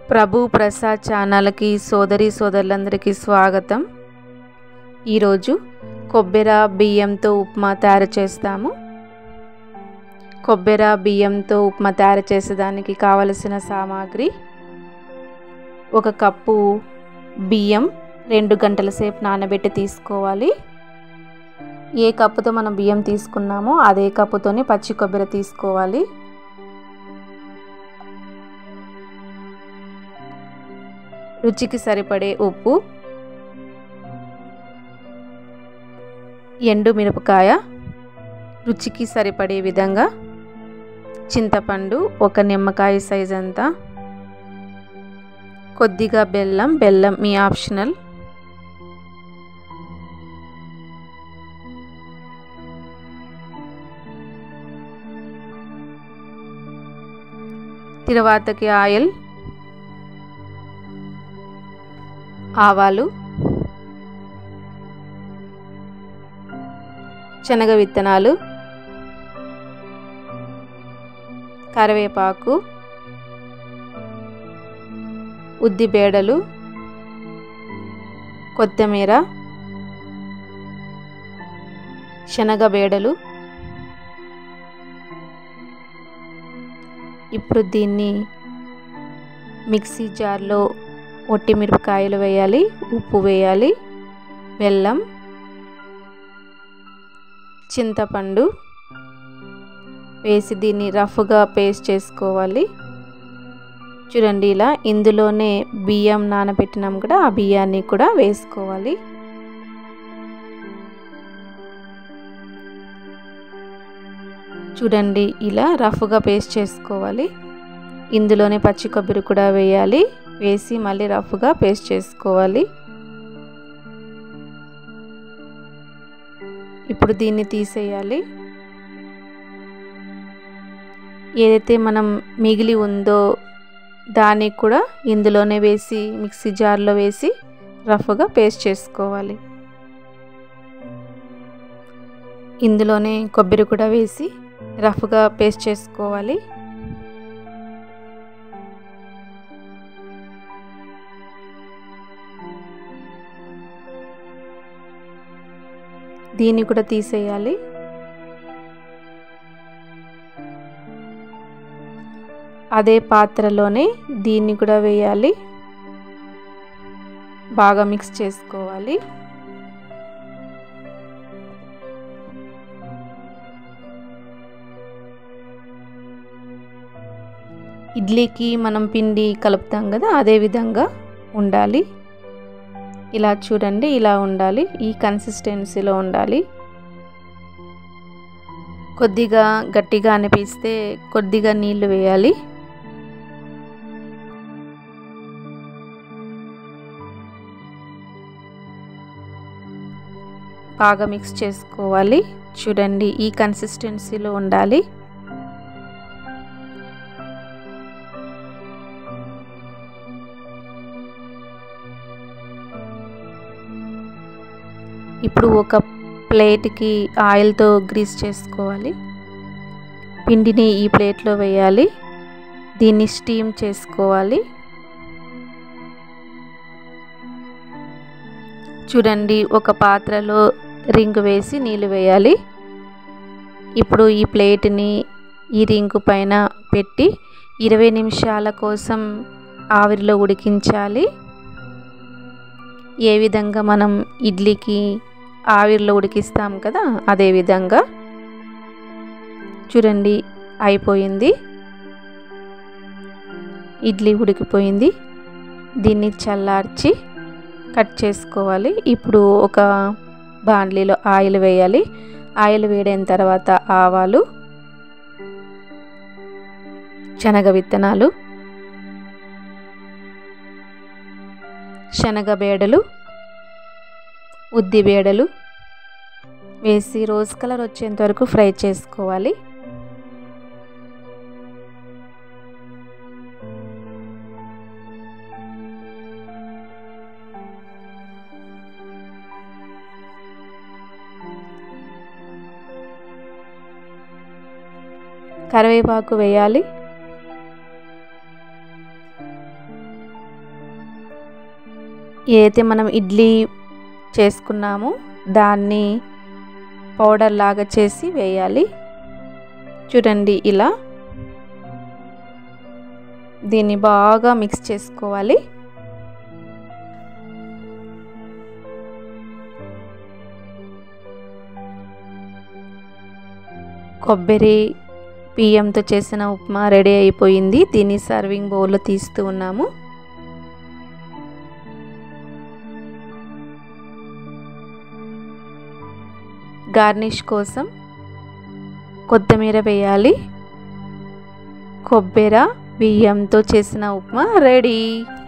ప్రభు ప్రసాద్ ఛానల్కి సోదరి సోదరులందరికీ స్వాగతం ఈరోజు కొబ్బెర బియ్యంతో ఉప్మా తయారు చేస్తాము కొబ్బెర బియ్యంతో ఉప్మా తయారు చేసేదానికి కావలసిన సామాగ్రి ఒక కప్పు బియ్యం రెండు గంటల సేపు నానబెట్టి తీసుకోవాలి ఏ కప్పుతో మనం బియ్యం తీసుకున్నామో అదే కప్పుతోనే పచ్చి కొబ్బరి తీసుకోవాలి రుచికి సరిపడే ఉప్పు ఎండు మిరపకాయ రుచికి సరిపడే విధంగా చింతపండు ఒక నిమ్మకాయ సైజ్ అంతా కొద్దిగా బెల్లం బెల్లం మీ ఆప్షనల్ తిరువాతకి ఆయిల్ ఆవాలు శనగ విత్తనాలు కరివేపాకు ఉద్దిబేడలు కొత్తిమీర శనగ బేడలు ఇప్పుడు దీన్ని మిక్సీ జార్లో ఒట్టి మిరపకాయలు వేయాలి ఉప్పు వేయాలి బెల్లం చింతపండు వేసి దీన్ని రఫ్గా పేస్ట్ చేసుకోవాలి చూడండి ఇలా ఇందులోనే బియ్యం నానబెట్టినాం కూడా ఆ బియ్యాన్ని కూడా వేసుకోవాలి చూడండి ఇలా రఫ్గా పేస్ట్ చేసుకోవాలి ఇందులోనే పచ్చి కొబ్బరి కూడా వేయాలి వేసి మళ్ళీ రఫ్గా పేస్ట్ చేసుకోవాలి ఇప్పుడు దీన్ని తీసేయాలి ఏదైతే మనం మిగిలి ఉందో దాన్ని కూడా ఇందులోనే వేసి మిక్సీ జార్లో వేసి రఫ్గా పేస్ట్ చేసుకోవాలి ఇందులోనే కొబ్బరి కూడా వేసి రఫ్గా పేస్ట్ చేసుకోవాలి దీన్ని కూడా తీసేయాలి అదే పాత్రలోనే దీన్ని కూడా వేయాలి బాగా మిక్స్ చేసుకోవాలి ఇడ్లీకి మనం పిండి కలుపుతాం కదా అదే విధంగా ఉండాలి ఇలా చూడండి ఇలా ఉండాలి ఈ కన్సిస్టెన్సీలో ఉండాలి కొద్దిగా గట్టిగా అనిపిస్తే కొద్దిగా నీళ్లు వేయాలి బాగా మిక్స్ చేసుకోవాలి చూడండి ఈ కన్సిస్టెన్సీలో ఉండాలి ఇప్పుడు ఒక ప్లేట్కి ఆయిల్తో గ్రీస్ చేసుకోవాలి పిండిని ఈ ప్లేట్లో వేయాలి దీన్ని స్టీమ్ చేసుకోవాలి చూడండి ఒక పాత్రలో రింగ్ వేసి నీళ్ళు వేయాలి ఇప్పుడు ఈ ప్లేట్ని ఈ రింగు పైన పెట్టి ఇరవై నిమిషాల కోసం ఆవిరిలో ఉడికించాలి ఏ విధంగా మనం ఇడ్లీకి ఆవిరిలో ఉడికిస్తాం కదా అదే విధంగా చూడండి అయిపోయింది ఇడ్లీ ఉడికిపోయింది దీన్ని చల్లార్చి కట్ చేసుకోవాలి ఇప్పుడు ఒక బాండ్లీలో ఆయిల్ వేయాలి ఆయిల్ వేడైన తర్వాత ఆవాలు శనగ విత్తనాలు శనగ బేడలు ఉద్ది బేడలు వేసి రోజ్ కలర్ వచ్చేంత వరకు ఫ్రై చేసుకోవాలి కరివేపాకు వేయాలి ఏదైతే మనం ఇడ్లీ చేసుకున్నామో దాన్ని పౌడర్ లాగా చేసి వేయాలి చూడండి ఇలా దీన్ని బాగా మిక్స్ చేసుకోవాలి కొబ్బరి బియ్యంతో చేసిన ఉప్మా రెడీ అయిపోయింది దీన్ని సర్వింగ్ బౌల్లో తీస్తూ ఉన్నాము గార్నిష్ కోసం కొత్తిమీర వేయాలి కొబ్బరి బియ్యంతో చేసిన ఉప్మా రెడీ